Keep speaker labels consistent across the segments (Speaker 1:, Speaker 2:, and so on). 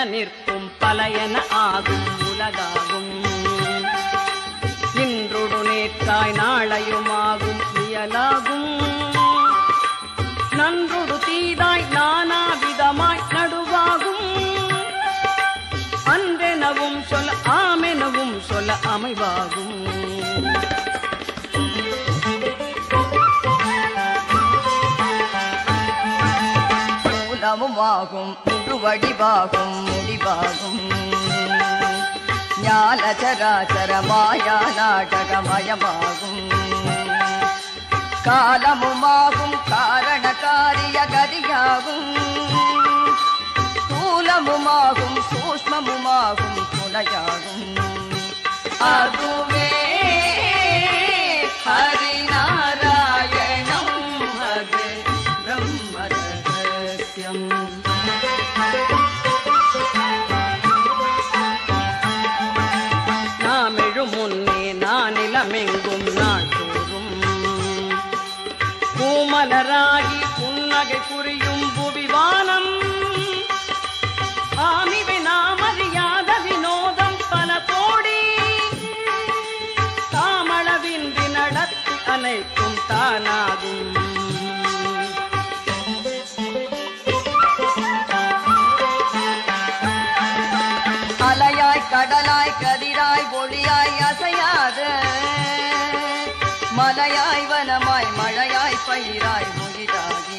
Speaker 1: நிற்கும் பலையன ஆகும் உலகாகும் இன்றொடு நேற்றாய் நாளையுமாகும் இயலாகும் நன்றொடு தீதாய் நானாவிதமாய் நடுவாகும் அன்றெனவும் சொல்ல ஆமெனவும் சொல்ல அமைவாகும்
Speaker 2: மூலமுமாகும் முழு வடிவாகும் முடிவாகும் ஞான சராச்சர மாயா நாடகமயமாகும் காலமுமாகும் காரண காரிய கதியாகும் ஸ்தூலமுமாகும் சூஷ்மமுமாகும் துணையாகும் அதுவே ஹரிநாராயணம் அது பிரம்ம ரகசியம்
Speaker 1: நாம் எழும் முன்னே நானிலமெங்கும் நாள்தோறும் பூமலராகி புன்னகை புரியும் புவிவானம் ஆமிவை நாம் அறியாத வினோதம் பல கோடி தாமளவின்றி நடத்தி அனைத்தும் தானாகும்
Speaker 2: அலையாய் கடலாய் கதிராய் ஒளியாய் அசையாத மலையாய் வனமாய் மழையாய் பயிராய் முகிதாகி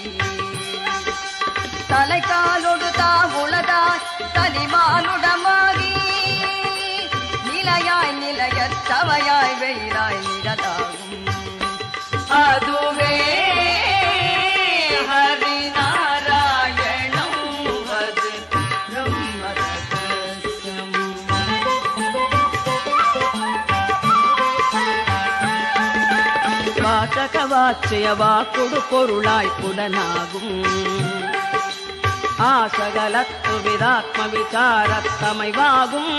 Speaker 2: தலைக்காலொடு தாவுளதாய் தனிமானுடமாகி நிலையாய் நிலையற்றவையாய் வெயிலாய் நிழலாகும் அதுவே ஹரிநாராயணம் அது பிரம்ம ரகசியம்
Speaker 1: வாசக வாச்சய வாக்குடு பொருளாய் புலனாகும் ஆசகலத்து விதாத்ம விசாரத்தமைவாகும்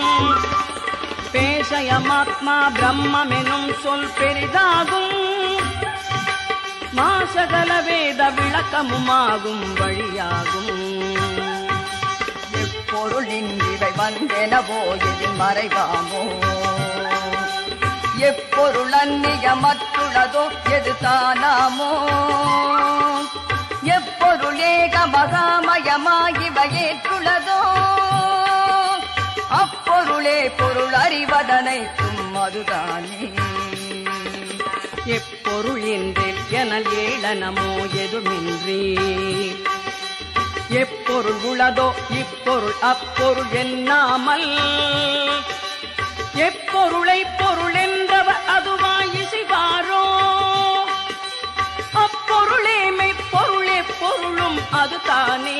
Speaker 1: பேசயமாத்மா பிரம்மெனும் சொல் பெரிதாகும் மாசகல வேத விளக்கமுமாகும் வழியாகும்
Speaker 2: எப்பொருளின் இவை வந்தெனவோ எதில் மறைவாமோ எப்பொருள் அந்நியமற்றுள்ளதோ எது தானாமோ எப்பொருள் ஏக மகாமயமாகிவையேற்றுள்ளதோ அப்பொருளே பொருள் அறிவதனைத்தும் அதுதானே
Speaker 1: எப்பொருளின்றில் எனல் ஏளனமோ எதுமின்றி எப்பொருள் உளதோ இப்பொருள் அப்பொருள் எண்ணாமல் எப்பொருளை பொருள் என்றவர் அதுவாய் இசைவாரோ அப்பொருளே மெய்ப்பொருளே பொருளும் அதுதானே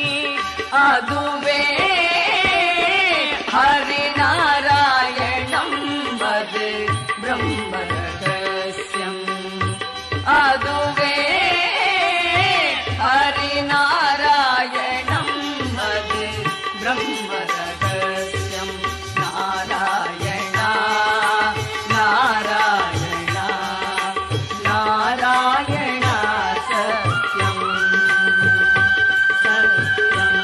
Speaker 2: அதுவே ஹரிநாராயணம் வது பிரம்ம ரகசியம் அதுவே ஹரிநாராயணம் வது பிரம்ம ரகசியம் நாராயணா நாராயணா நாராயணா சத்யம்
Speaker 1: சத்யம்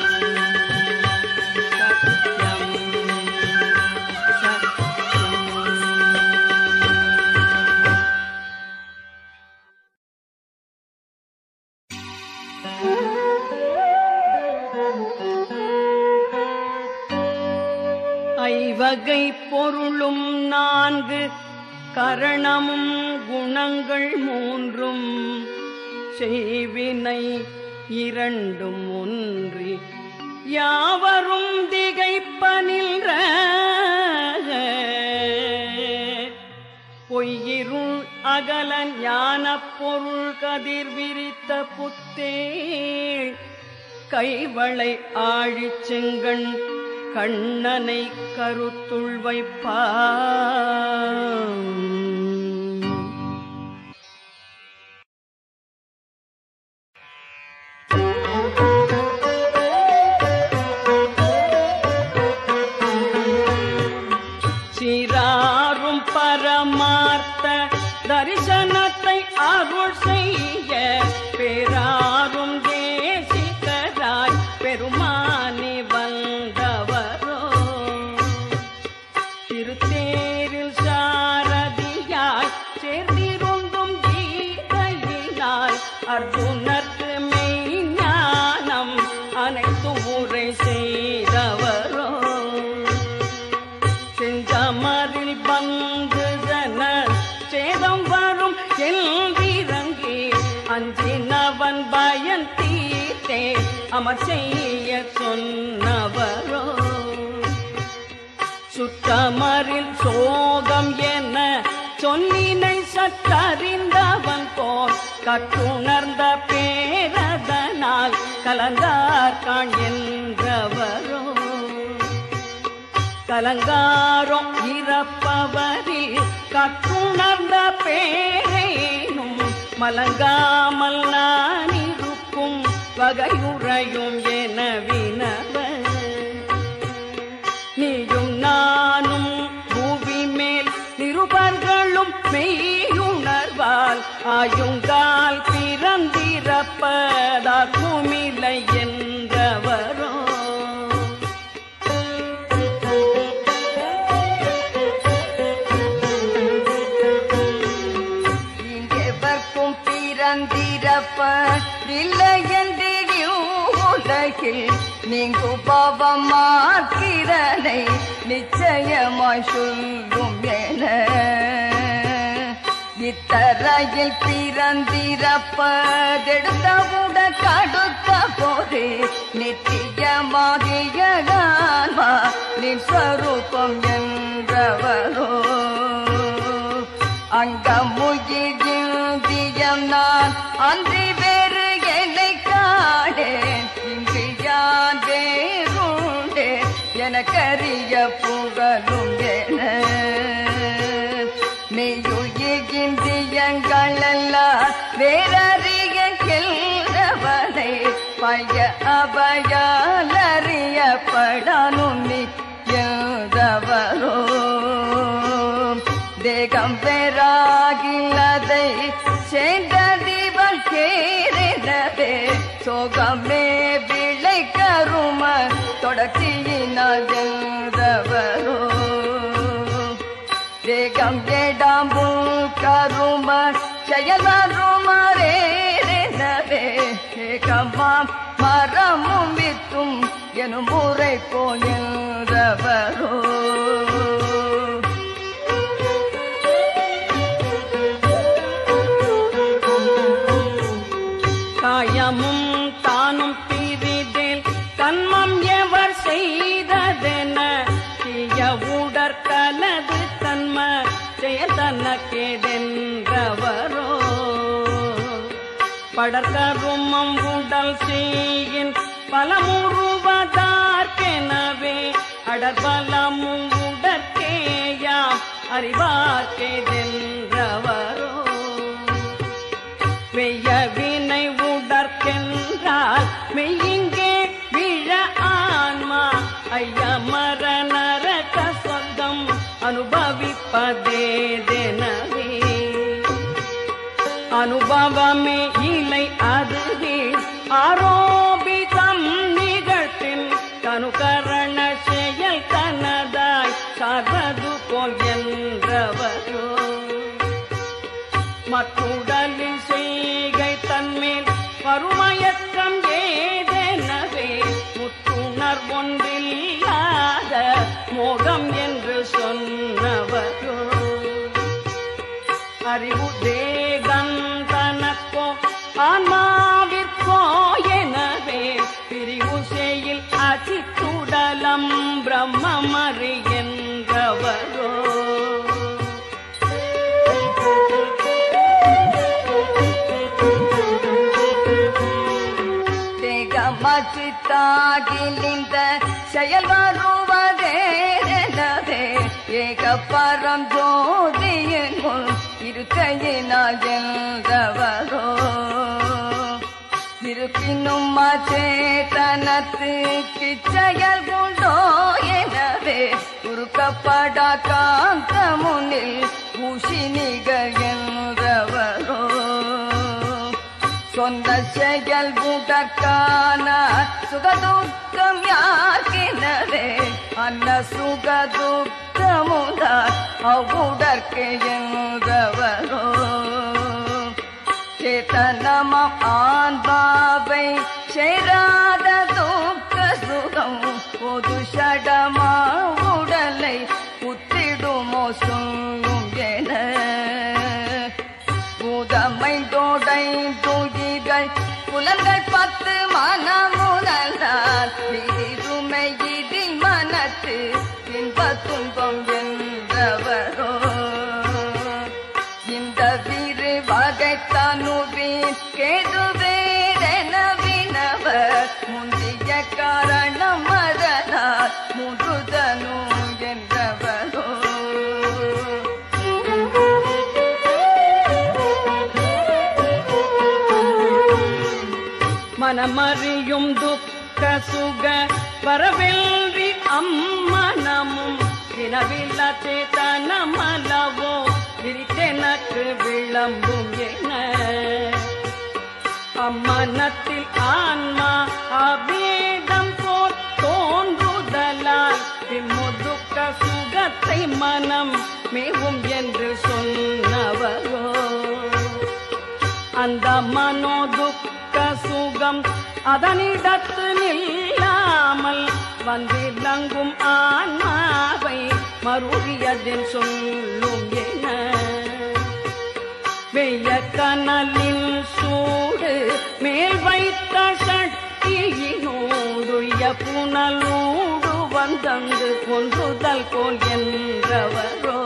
Speaker 1: ஐவகை பொருளும் நான்கு கரணமும் குணங்கள் மூன்றும் செய்வினை இரண்டும் ஒன்றி யாவரும் திகைப்பனில்ற பொய்யிருள் அகல ஞானப் பொருள் கதிர் விரித்த புத்தேள் கைவளை ஆழிச் செங்கண் கண்ணனை கருத்துள் வைப்பான் சீராரும் பரமார்த்த தரிசனத்தை அருள் செய்ய பேராரும் தேசிகராய் பெருமானி வந்த அமர் செய்ய சொன்னவரோ சுற்றமரில் சோகம் என சொல்லினை சற்றறிந்தவன் போல் கற்றுணர்ந்த பேரதனால் கலந்தார் காண் என்றவரோ கலங்காரம் இறப்பவரில் கற்றுணர்ந்த பேரேனும் மலங்காமல் நான் இருக்கும் வகையுறையும் என வினவர் நீயும் நானும் பூவி மேல் நிருபர்களும் மெய்யுணர்வால் ஆயுங்கால் பிறந்திறப்பதாக்குமில்லை என்றவரோ
Speaker 2: இங்கெவர்க்கும் பிறந்திரப்பதில்லை என்றிடும் உலகில் நீங்கு பாவமாக்கிறனை நிச்சயமாய் சொல்லும் என இத்தரையில் பிறந்திரப்பதெடுத்தவுட கடுத்த போது நித்தியமாகிய ஆன்மா நின் ஸ்வரூபம் என்றவரோ அங்கமுகிழ்ந்தியம் நான் அன்றி வேறு என்னை காடேன் இங்கு யான் வேறுண்டே எனக்கறிய புகழும் என மெய்யுகிந்தியங்கள் எல்லாம் வேறறிய கெல்றவனை பய அபயால் அறியப்படணும் நீ எழுதவரோ தேகம் பெறாகில்லதை சென்றதிவள் கேறினதே சோகமே விளை கரும தொடர்ச்சியினால் எழுதவரோ தேகம் எடாம்பு கரும செயலருமரேனவே ஏகமாம் மரமும் வித்தும் எனும் முறை போயவரோ
Speaker 1: காயமும் தானும் பிரிதேல் கண்மம் எவர் செய்ததென தீய உடற்கலது தன்ம செயல் தன்னக்கேதென்றவரோ படற்கருமம் உடல் செய்யின் பலமுருவதார்க்கெனவே அடற்பலமும் உடற்கேயாம் அறிவார்க்கேதென்றவரோ வெய்ய வினை உடற்கென்றால் மெய்யிங்கே விழ ஆன்மா ஐயமர நரக சொந்தம் அனுபவிப்பதேதெனவே அனுபவமே இல்லை அதுவே ஆரோபிதம் நிகழ்த்தின் கனுகரண செயல் தனதாய் சார்வது போல் என்றவரோ மற்றுடலில் செய்கை தன்மேல் பருமயக்கம் ஏதெனவே முற்றுணர் ஒன்றில்லாத மோகம் என்று சொன்னவரோ அறிவு தேகம் தனக்கோ ஆன்மாவிற்கோ எனவே பிரிவு செய்யில் அச்சித்துடலம் பிரம்மமறி என்றவரோ
Speaker 2: தேகமச்சித்தாகிலிந்த செயல் வருவதேனவே ஏக பரம் ஜோதியின் முன் இருக்கையினால் எழுதவரோ இருப்பினும் அச்சேதனத்துக்கு செயல் உண்டோ எனவே உருக்கப்பட காந்த முனில் ஊசினிகள் என்றவரோ சொந்த செயல் உடற்கான சுகதுக்கம் யாக்கினரே அன்ன சுகதுக்கமுதா அவ்வுடற்கே என்றவரோ சேத்தனமம் ஆன்பாவை சேராத துக்க சுகம் பொது ஷடமா உடலை புத்திடுமோ சொல்லும் என பூதமை தோடை தூகிகள் புலன்கள் பத்து மனமுன தனுவின் கேதுவேரென வினவ முந்திய காரணம் அதனால் முதுதனு என்றவரோ
Speaker 1: மனமறியும் துக்க சுக வரவெல்வி அம்மனமும் வினவில்ல சேத்தனமலவோ விரித்தெனக்கு விளம்பும் என அம்மனத்தில் ஆன்மா அபேதம் போல் தோன்றுதலால் விம்முதுக்க சுகத்தை மனம் மேவும் என்று சொன்னவரோ அந்த மனோதுக்க சுகம் அதனிடத்து நில்லாமல் வந்திலங்கும் ஆன்மாவை மறுவியதில் சொல்லும் என வெய்ய கனலின் சூடு மேல் வைத்த சட்டியினோடுய புனலூடு வந்தங்கு கொன்றுதல் போல் என்றவரோ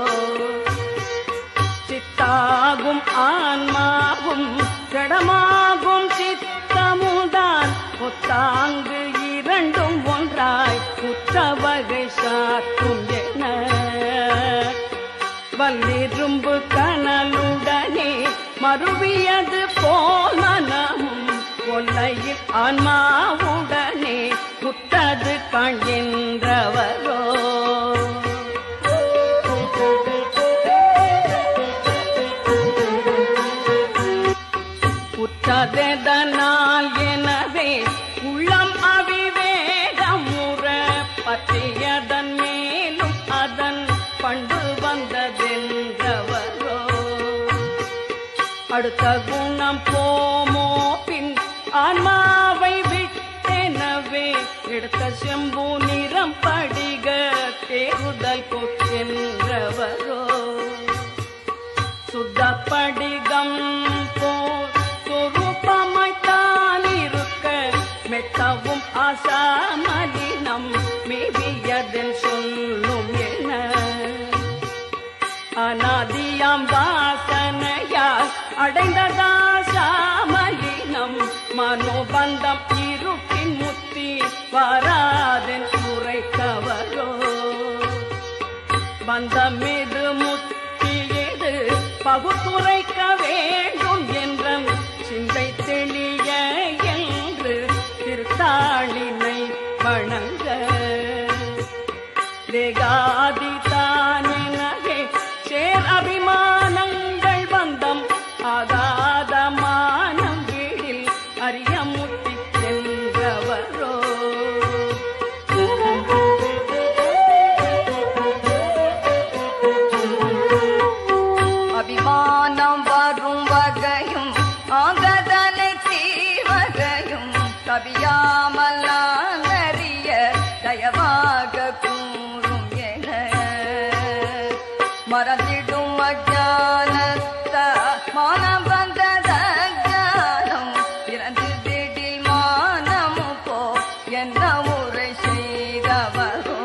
Speaker 1: சித்தாகும் ஆன்மாவும் ஜடமாகும் சித்தமுதான் ஒத்தாங்கு இரண்டும் ஒன்றாய் குற்றவகை சாற்றும் என வல்லிரும்பு கனலுடனே மறுவியது போல் மனமும் கொல்லையில் ஆன்மாவுடனே குத்தது காண்கின்றவரோ உற்றதனால் எனவே உள்ளம் அவிவேகமுற பற்றியதன் மேலும் அதன் பண்பு வந்ததென்றவரோ அடுத்த குணம் போமோ பின் ஆன்மாவை விட்டெனவே எடுத்த செம்பு நிறம் படிக தேகுதல் கொக்கின்றவரோ சுத்த படிகம் போல் சொரூபமாய் தான் இருக்க மெத்தவும் ஆசாமலினம் மேவியதன் சொல்லும் என அநாதியாம் வாசனையால் அடைந்ததா சாமலினம் மனோபந்தம் இருப்பின் முத்தி வராதன் உரைக்கவரோ பந்தமிது முத்தியது பகுத்துரைக்க வேண்டும் என்ற சிந்தை தெளிய என்று திருத்தாளினை வணங்க தேகாதிதானே சேர் அபிமானங்கள் பந்தம் ஆகாத மானம் வீடில் அரிய முத்தி சென்றவரோ
Speaker 2: அபிமானம் வரும் வகையும் ஆகதனை தீவகையும் கவியாமல் நான் அறிய தயவாக கூறும் என மறந்திடும் அஜானத்த மானம் வந்தத ஞானம் இறந்து திடில் மானம் போ என்ன முறை செய்தவரோ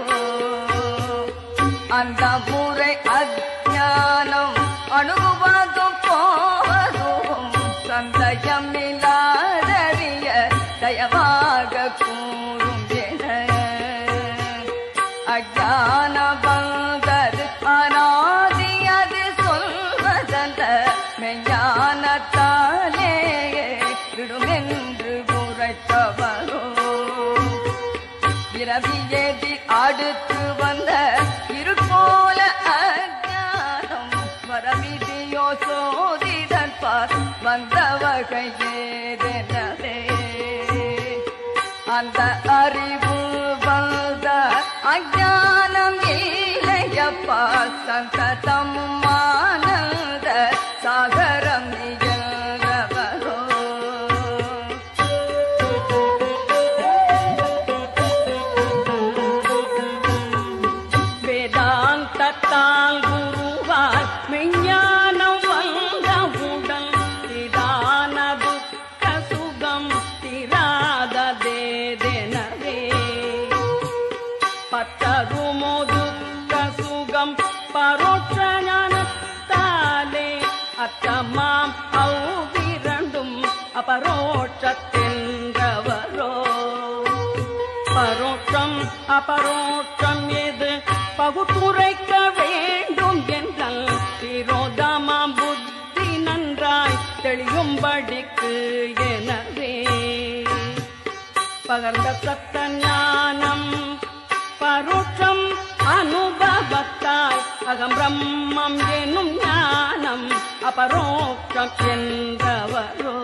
Speaker 2: அந்த முறை அஜானம் அணுகுவதும் போவதும் சந்தயம் இல்லாதறிய தயவாக கூறும் என அஜான பந்தது அநாதி அது சொல்வதல்ல மெஞ்ஞானத்தாலே விடுமென்று உரைத்தவரோ இரவியேதி அடுத்து வந்த இருப்போல அஜானம் வரவிதியோ சோதிதன் பார் வந்த வகையேதெனவே அந்த அறிவு வந்த அஜானம் இல்லையப்பா சங்கதம் ஆனந்த சாகரம் நிகழ்ந்தவரோ
Speaker 1: வேதாந்தத்தால் குருவால் மெஞ்ஞானம் வந்தவுடன் திதான துக்க சுகம் திராததேதென அத்தமாம் அவ்விரண்டும் அபரோட்சத்தின்றவரோ பரோட்சம் அபரோட்சம் எது பகுத்துரைக்க வேண்டும் என்றால் திரோதமாம் புத்தி நன்றாய் தெளியும்படிக்கு எனவே பகர்ந்த சத்த ஞானம் பரோட்சம் அனுபவத்தால் அகம் பிரம்மம் எனும் ஞானம் அபரோக்ஷம் என்றவரோ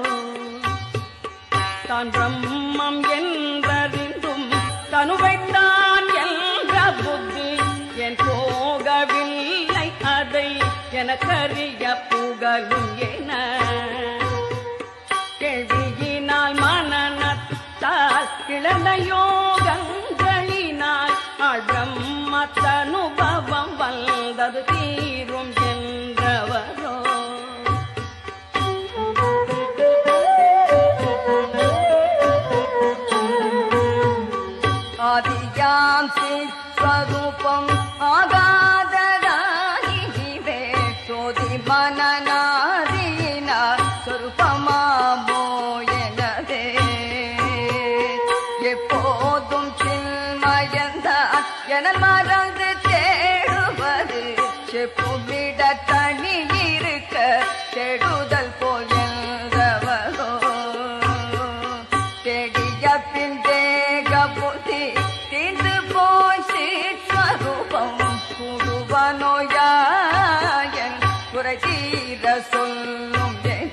Speaker 1: தான் பிரம்மம் என்றறிந்தும் தனுவைத்தான் என்ற புத்தி என் போகவில்லை அதை எனக்கறிய புகழும் என கேள்வியினால் மனநத்தால் கிளர்ந்த யோகங்களினால் ஆள் பிரம்மத்தனுபவம் வந்தது தீரும் என்றவரோ
Speaker 2: ஆதியாம் சிஸ்வரூபம் ஆகாததாகி ஜீவே சோதி மனநாதீன சொருபமாமோ எனதே எப்போதும் சின்மயந்தான் என மறந்து தேடுவது செப்புவிட தனி இருக்க தேடுதல் போல் என்றவரோ தேடிய பின் தேக புத்தி தீர்ந்து போய் சீஸ்வரூபம் கூடுவனோயாயன் குறை தீர சொல்லும் என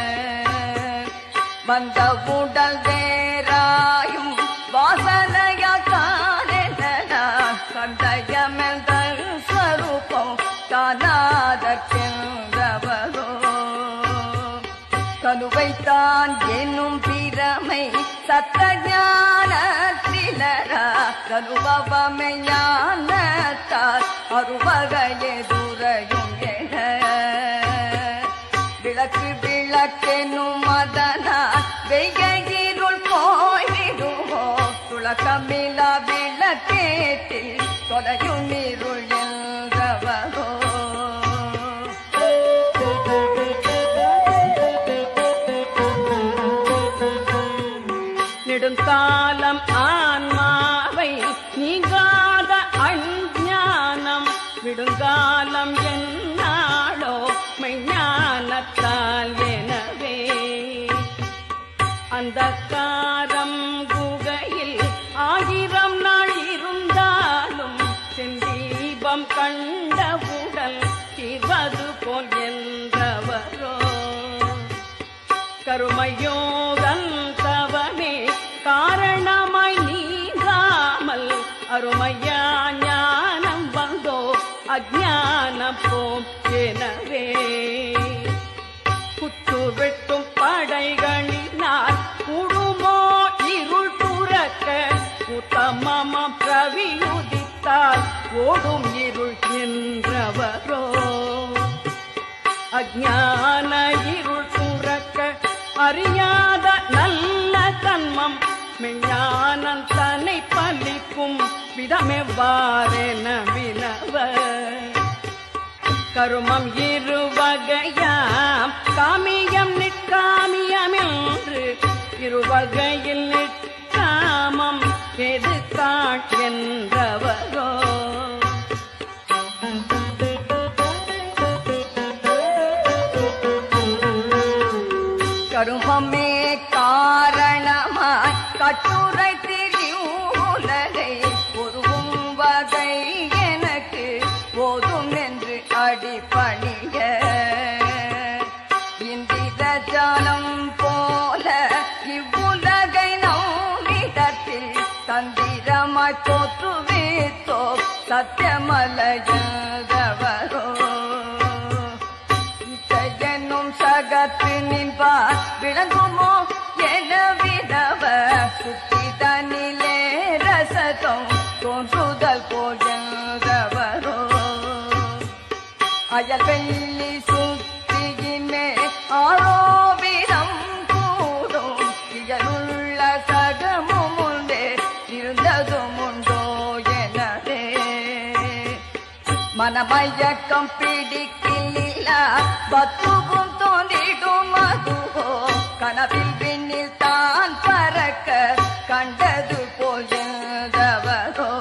Speaker 2: வந்த உடல் வேறாயும் வாசனையாக்காரென சந்தயமெந்தல் ஸ்வரூபம் காணாதற்கென்றவரோ கனுவைத்தான் என்னும் பிரமை சத்த ஞானத்திலரா கனுபவமை ஞானத்தால் அருவகையே துறையும் என விளக்கு விளக்கெனும் மதனா வெய்யிருள் போய்விடுமோ துளக்கமிலா விளக்கேட்டில் தொலையும் இருள் என்றவரோ
Speaker 1: நெடுங்காலம் ஆன்மாவை நீங்காத அஞ்ஞானம் விடுங்காலம் என்னாளோ மெஞ்ஞானத்தால் எனவே அந்த காரம் குகையில் ஆயிரம் நாள் இருந்தாலும் செந்தீபம் கண்டவுடல் தீர்வது போல் என்றவரோ கருமையோகன் தவமே காரணமாய் நீங்காமல் அருமையா ஞானம் வந்தோ அஜானம் போம் எனவே குத்து வெட்டும் படைகளினால் கூடுமோ இருள் துறக்க உத்தமமம் பிரவியுதித்தால் ஓடும் இருள் என்றவரோ அஜான இருள் துறக்க அறியாத நல்ல தன்மம் மெஞ்ஞானம் தன்னை பலிக்கும் விதமெவ்வாறென வினவ கருமம் இருவகையாம் காமியம் நிற்காமியமென்று இருவகையில் நிற்காமம் எது காட் என்றவரோ
Speaker 2: கருமமே காரணமாய் கட்டுரை திரியுலகை ஒருவும் வகை எனக்கு போதும் என்று அடிபணிய இந்திர ஜாலம் போல இவ்வுலகை நோவிடத்தில் தந்திரமாய் தோற்றுவித்தோ சத்தியமலையவரோ என்னும் சகத்து நின்பார் விளங்குமோ என விதவ சுத்தி தனிலே ரசதம் தோன்றுதல் போன்றவரோ அயல் வெள்ளி சுத்தியின்மே ஆரோவிடம் கூடும் இயலுள்ள சகமும் உண்டே இருந்ததும் உண்டோ எனவே மன மனமயக்கம் பிடிக்கில்ல பத்துவும் தோன்றிடும் அதுவோ கனவில் விண்ணில் தான் பறக்க கண்டது போயதவரோ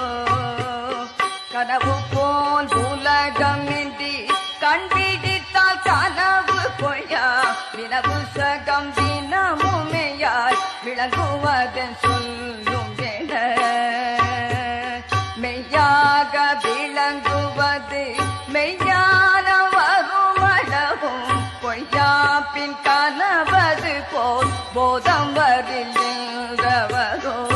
Speaker 2: கனவு போல் உலகமின்றி கண்பிடித்தால் கனவு பொய்யா வினவு சகம் தினமுமையாய் விளங்குவதன் சொல்லும் என மெய்யாக விளங்குவது மெய்யான வருமளவும் பொய்யா பின் கனவது போல் போதம் வருகின்றவரோ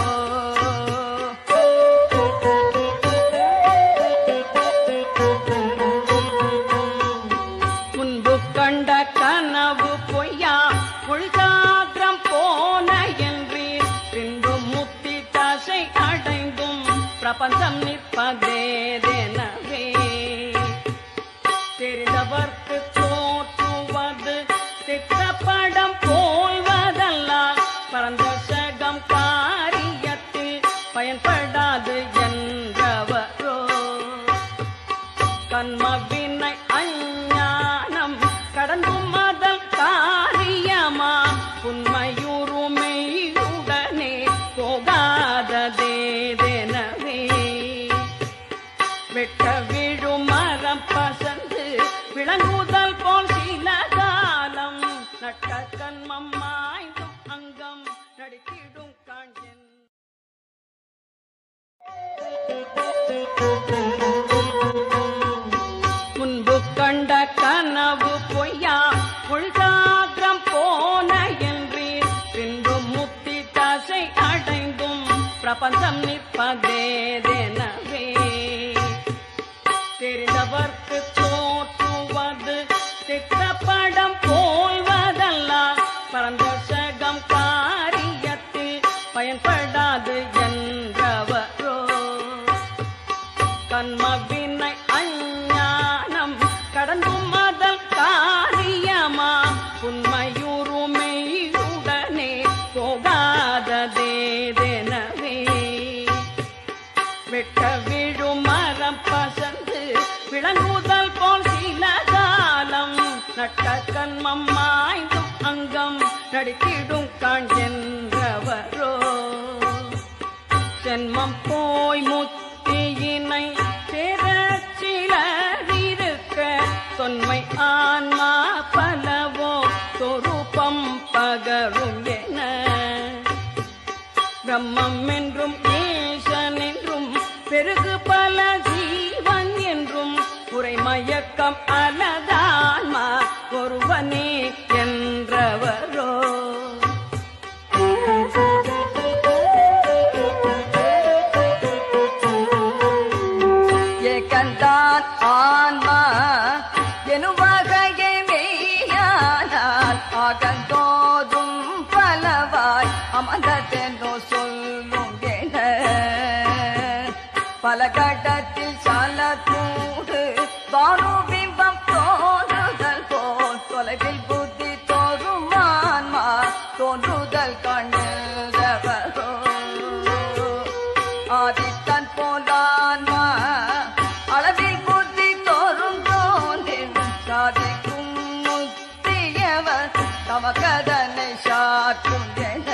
Speaker 1: முன்பு கண்ட கனவு பொய்யா உள்காத்திரம் போன என்றீர் பின்பு முத்தி தசை அடைந்தும் பிரபஞ்சம் நிற்பதேதெனவே தெரிந்தவர்க்கு தோற்றுவது திட்டப்படம் போல்வதல்லால் பரந்த சகம் காரியத்தில் பயன்படாது என்றவரோ கண்ம வினை அஞ்ஞானம் கடந்து மதல் காரியமா உண்மையுருமையுடனே போகாததேதெனவே வெட்ட விழும் மரம் பசந்து விளங்குதல் போல் சில காலம் நட்ட கண்மம் மாய்ந்தும் அங்கம் நடிக்கிடும் காண்யன் முன்பு கண்ட கனவு பொய்யா உள்காத்திரம் போன என்றீர் பின்பு முத்தி தசை அடைந்தும் பிரபஞ்சம் நிற்பதேதெனவே தெரிந்தவர்க்கு தோற்றுவது திட்டப்படம் போல்வதல்ல பரந்த சகம் காரியத்தில் பயன்படாது என்றவரோ கண்ம வினை அஞ்ஞானம் கடந்து மதல் காரியமா உண்மையுருமையுடனே போகாததேதெனவே வெட்ட விழும் மரம் பசந்து விளங்குதல் போல் சில காலம் நட்ட கண்மம் மாய்ந்தும் அங்கம் நடித்திடும் காண்கின்றவரோ ஜென்மம் போய் முத்தியினை பெறச் சிலரிருக்க தொன்மை ஆன்மா பலவோ சொரூபம் பகரும் என பிரம்மம் என்றும் ஈசன் என்றும் பெருகு பல ஜீவன் என்றும் உரைமயக்கம் அலதான்மா ஒருவனே என்றவரோ
Speaker 2: ஏகந்தான் ஆன்மா எனும் வகையை மெய்யானால் ஆகந்தோதும் பலவாய் அமர்ந்ததென்றோ சொல்லும் என பல கட்டத்தில் சால கூடு பானுபிம்பம் தோன்றுதல் போல் தொலைவில் புத்தி தோறும் ஆன்மா தோன்றுதல் கண்ணுதவரோ ஆதித்தன் போலான்மா அளவில் புத்தி தோறும் தோன்றின் சாதிக்கும் முத்தியவர் தமக்கதனை சாற்றும் என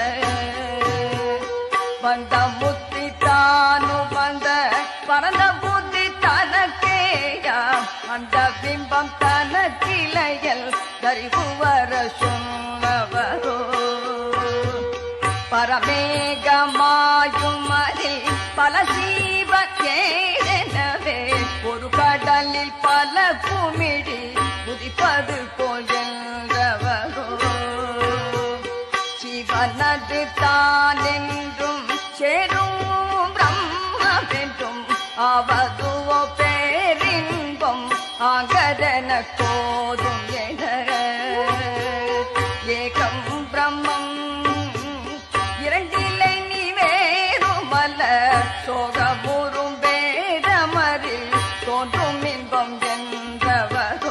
Speaker 2: வந்த முத்தி தானு வந்த பரந்த புத்தி தனக்கேயா அந்த பிம்பம் தனக்கிளையல் தரிவு வர சொன்னவரோ பரமேகமாயும் அதில் பல சீவ கேடனவே ஒரு கடலில் பல குமிழி குதிப்பது போல் என்றவரோ சிவனது தான் என்றும் சேரும் பிரம்மவென்றும் அவதுவோ பேரின்பம் ஆகதன கோதும் என ஏகம் பிரம்மம் இரண்டிலை நீ வேறுமல்ல சோகமுறும் வேதமரில் தோன்றும் இன்பம் என்றவரோ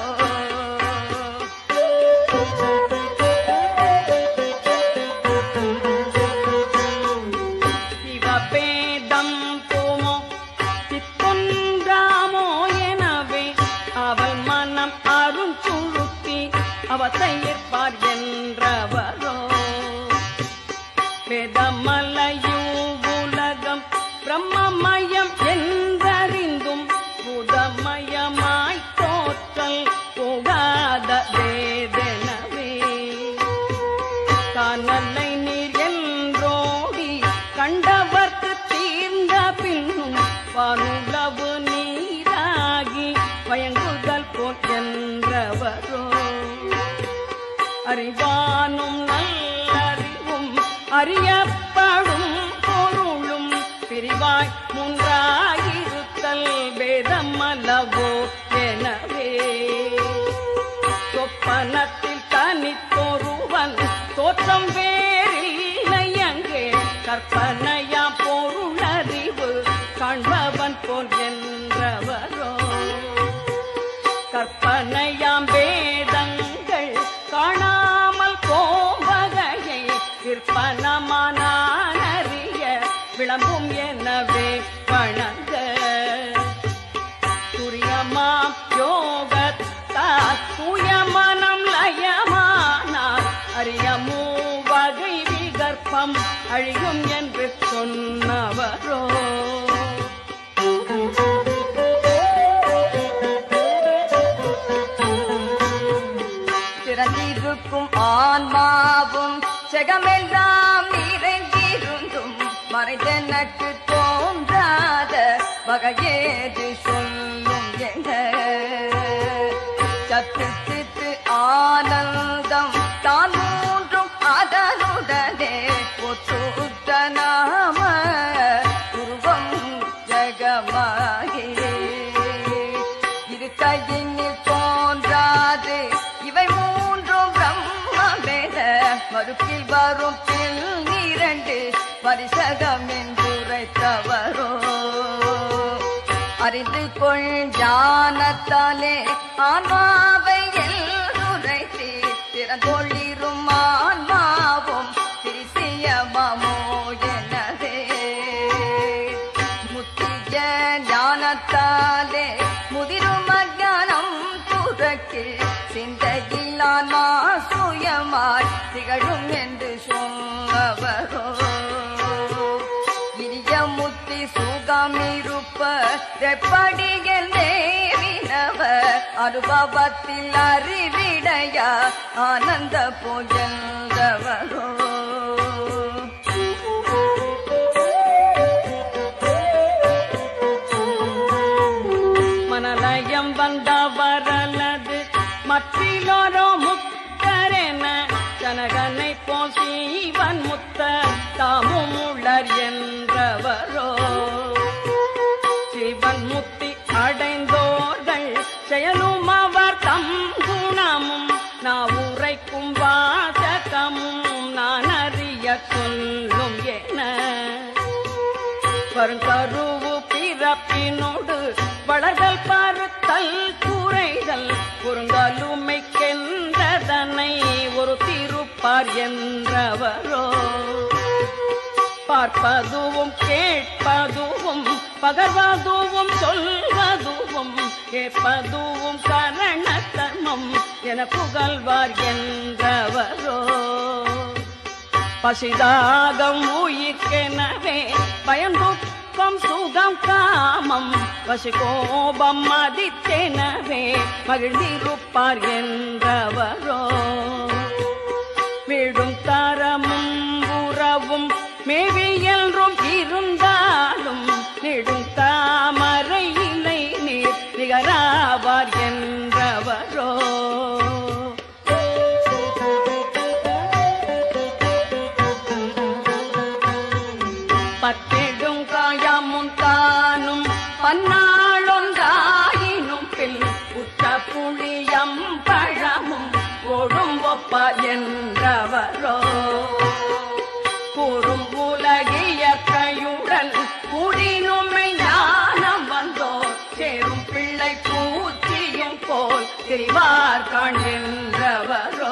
Speaker 1: சிவபேதம் போமோ சித்தொன்றாமோ எனவே மனம் அருஞ்சுழுத்தி அவத்தையிற்பார் என்றவரோ வேதமலையுலகம் பிரம்மமயம் என்றறிந்தும் புதமயமாய் தோற்றல் போகாத வேதனவே காணலை நீர் என்றோடி கண்டவர்க்கு தீர்ந்த பின்னும் வானுளவு நீராகி பயங்குதல் போல் என்றவரோ அறிவானும் நல்லறிவும் அறியப்படும் பொருளும் பிரிவாய் முன்றாயிருத்தல் வேதமல்லவோ எனவே சொப்பனத்தில் தனித்தொருவன் தோற்றம் வேறில்லை அங்கே கற்பனையா பொருளறிவு காண்பவன் போல் என்றவரோ கற்பனையாம் வேதங்கள் காணாமல் போவகையை விற்பனமானானறிய விளம்பும் எனவே வணங்க துரியமாம் யோகத்தால் தூயமனம் லயமானால் அறிய மூவகை விகற்பம் அழியும் என்று சொன்னவரோ
Speaker 2: திறந்திருக்கும் ஆன்மாவும் செகமெல்லாம் நிறைந்திருந்தும் மறைந்தனக்கு தோன்றாத வகையேது சொல்லும் என சத்து சித்து ஆனந்தம் தான் மூன்றும் அதனுடனே ஒற்றுத்த நாம உருவம் ஜெகமாகே இது கையினில் தோன்றாது இவை மூன்றும் பிரம்மவேத மறுப்பில் வரும் பில் இரண்டு பரிசகம் என்றுரைத்தவரோ அறிந்து கொள் ஞானத்தாலே ஆன்மாவை எல்லுரைத்து திறந்தொழிரும் ஆன்மாவும் திரிசியமோ எனதே முத்திய ஞானத்தாலே முதிரும் அஞ்ஞானம் துறக்கு சிந்தையில்லானா சுயமாய் திகழும் என்று சொன்னவரோ இனிய முத்தி சுகமிருப்ப எப்படி என்றேவினவ அனுபவத்தில் அறிவிடையா ஆனந்த போஜந்தவரோ
Speaker 1: மனலயம் வந்தவரலது மற்றிலோரோ முத்தரென ஜனகனை போல் சீவன் முத்த தாமும் உளர் என்றவரோ சிவன் முத்தி அடைந்தோர்கள் செயலும் அவர் தம் குணமும் நான் உரைக்கும் வாசகமும் நான் அறிய சொல்லும் என வருங்கருவு பிறப்பினோடு வளர்தல் பருத்தல் குறைதல் குறுங்கலுமை கென்றதனை ஒரு திருப்பார் என்றவரோ பார்ப்பதுவும் கேட்பதுவும் பகர்வதுவும் சொல்வதுவும் கேட்பதுவும் கரண கர்மம் என புகழ்வார் என்றவரோ பசிதாகம் உயிர்க்கெனவே பயம் துக்கம் சுகம் காமம் பசி கோபம் மதித்தெனவே மகிழ்ந்திருப்பார் என்றவரோ விடும் தரமும் உறவும் மேவியல்றும் இருந்தாலும் நெடும் தாமரை இலை நீர் நிகராவார் என்றவரோ பத்தெடும் காயமும் தானும் பன்னாளொன்றாயினும் பில் உற்ற புளியம் பழமும் ஓடும் ஒப்ப என்றவரோ கூறும் உலகிய கையுடன் கூடினுமை ஞானம் வந்தோ சேரும் பிள்ளை பூச்சியும் போல் திரிவார் காண்கின்றவரோ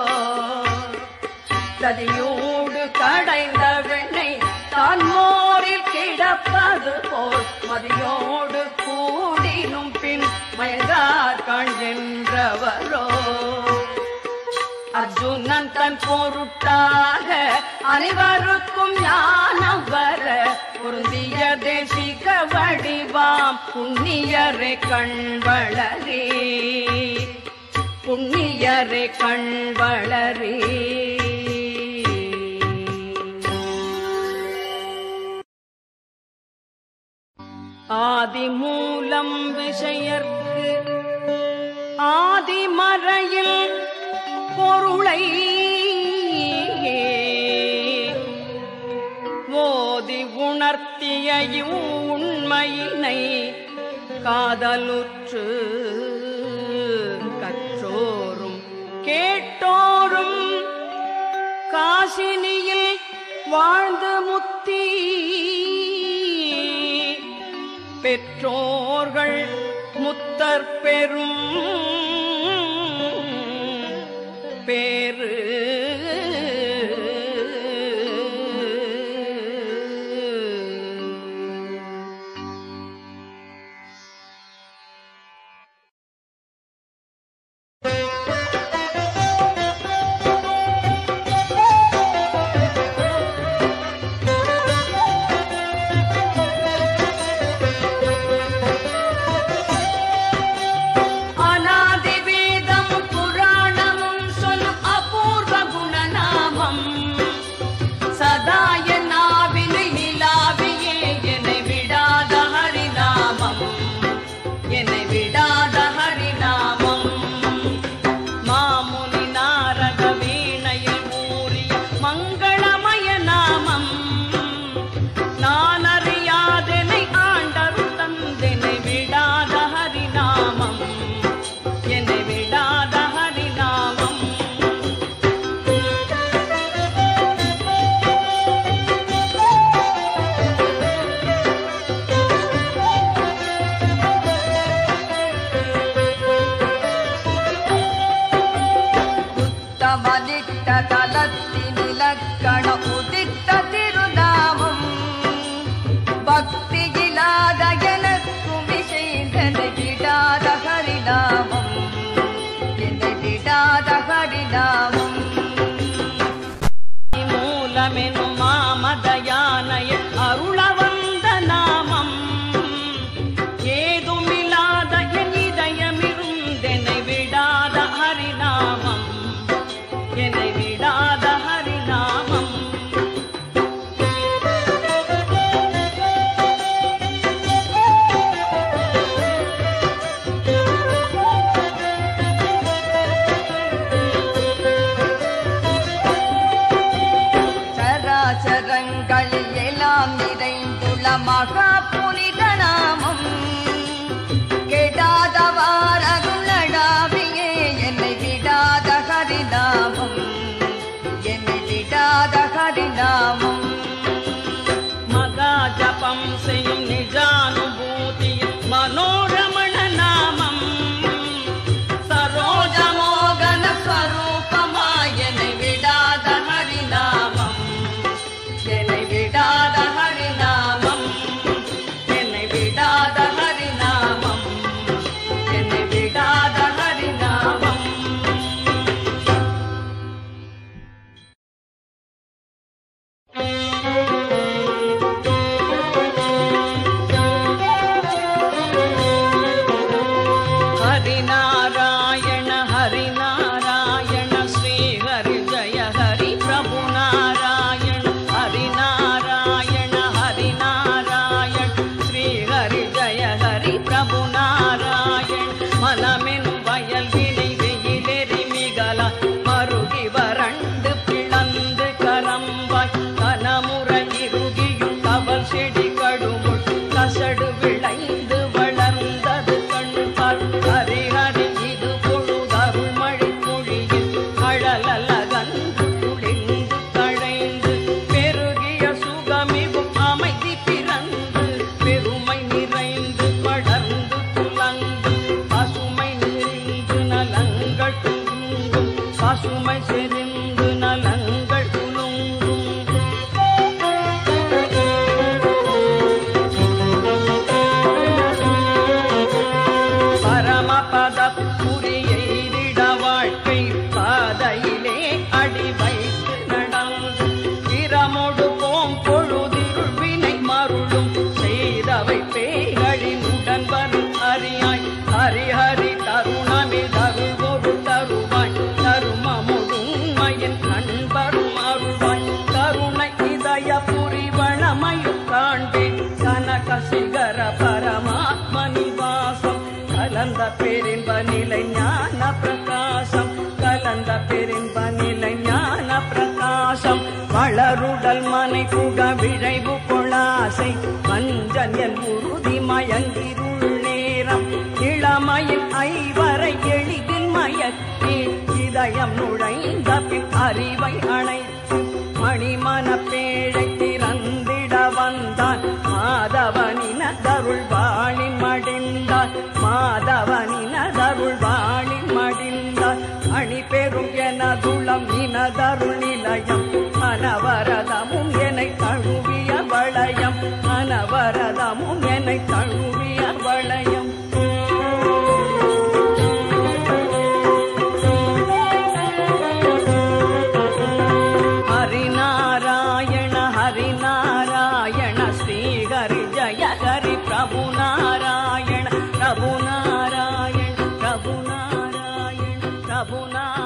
Speaker 1: சதியோடு கடைந்த வெண்ணை தான் மோரில் கிடப்பது போல் மதியோடு கூடினும் பின் மயங்கார்கள் என்றவரோ அர்ஜுனன் தன் பொருட்டாக அனைவருக்கும் ஞானம் வர பொருந்திய தேசிக வடிவாம் புண்ணியரை கண் வளரே புண்ணியரை கண் வளரே ஆதி மூலம் விஷயர்க்கு ஆதிமறையில் பொருளை ஓதி உணர்த்திய உண்மையினை காதலுற்று கற்றோரும் கேட்டோரும் காசினியில் வாழ்ந்து முத்தி பெற்றோர்கள் முத்தர் பெரும் பேரு அநாதி வேதமும் புராணமும் சொல்லும் அபூர்வ குணநாமம் சதாய நாவினை நிலாவியே என்னை விடாத ஹரிநாமம் என்னை விடாத ஹரிநாமம் மாமுனி நாரத வீணையில் ஊறிய மங்களமய நாமம் நான் அறியாதெனை ஆண்டருள் தந்தெனை விடாத ஹரிநாமம் என்னை விடாத ஹரிநாமம்
Speaker 2: உத்தமதிட்ட தலத்தினிலக்கண உதித்த திருநாமம் பக்தியில்லாத எனக்கும் இசைந்தனை விடாத ஹரிநாமம் என்னை விடாத ஹரிநாமம்
Speaker 1: மூலமெனும் மாமத யானைய அருள வந்த நாமம் ஏதுமில்லாத என் இதயமிருந்தெனை விடாத ஹரிநாமம் என்னை விடாத ஹரிநாமம்
Speaker 2: சராசரங்களில் எல்லாம் நிறைந்துள்ள மகா புனித நாமம் கெடாதவாரருளடாவியே என்னை விடாத ஹரிநாமம் என்னை விடாத ஹரிநாமம்
Speaker 1: மகா ஜபம் செய்யும் நிஜானுபூதியில் மனோரமண நாமம் சரோஜமோகன ஸ்வரூபமாய் என்னை விடாத ஹரிநாமம் என்னை விடாத ஹரிநாமம் என்னை விடாத ஹரிநாமம் என்னை விடாத ஹரிநாமம் हरिनारायण हरिनारायण श्री हरि जय हरि प्रभु नारायण हरिनारायण हरिनारायण श्री हरि जय हरि प्रभु नारायण மனமெனும் வயல் வினை வெயிலெறி மிகல மருகி வறண்டு பிளந்து கரம்பாய் கனமுறை இறுகியும் கவல் செடி கடுமுள் கசடு விளைந்து வளர்ந்தது கண்பார் ஹரி ஹரி இது பொழுதருள் மழை பொழியில் கழலகன்று குளிர்ந்து கழைந்து பெருகிய சுகமிகும் அமைதி பிறந்து பெருமை நிறைந்து படர்ந்து துலங்கு பசுமை நிறைந்து நலங்கள் துங்கும் பசுமை செறிந்து நலங்கள் துலுங்கும் பர கடந்த பெரும்ப நிலை ஞான பிரகாசம் வளருடல் மனை புக விழைவு கொளாசை வஞ்சன் என் உறுதி மயங்கிருள் நேரம் இளமையில் ஐவரை எளிதில் மயக்கி இதயம் நுழைந்த பின் அறிவை அணைத்து மணிமன பேழை திறந்திட வந்தான் மாதவனின தருள் வாழி மடிந்தார் மாதவனின தருள் வாழி மடிந்தார் அணி பெரும் எனதுளம் இனதருள் நிலையம் அனவரதமும் என்னை தழுவிய வளையம் அனவரதமும் என்னை தழுவிய வளையம் ஹரிநாராயண ஹரிநாராயண ஸ்ரீஹரி ஜய ஹரி பிரபு நாராயண பிரபு நாராயண பிரபு நாராயண பிரபு நாராயண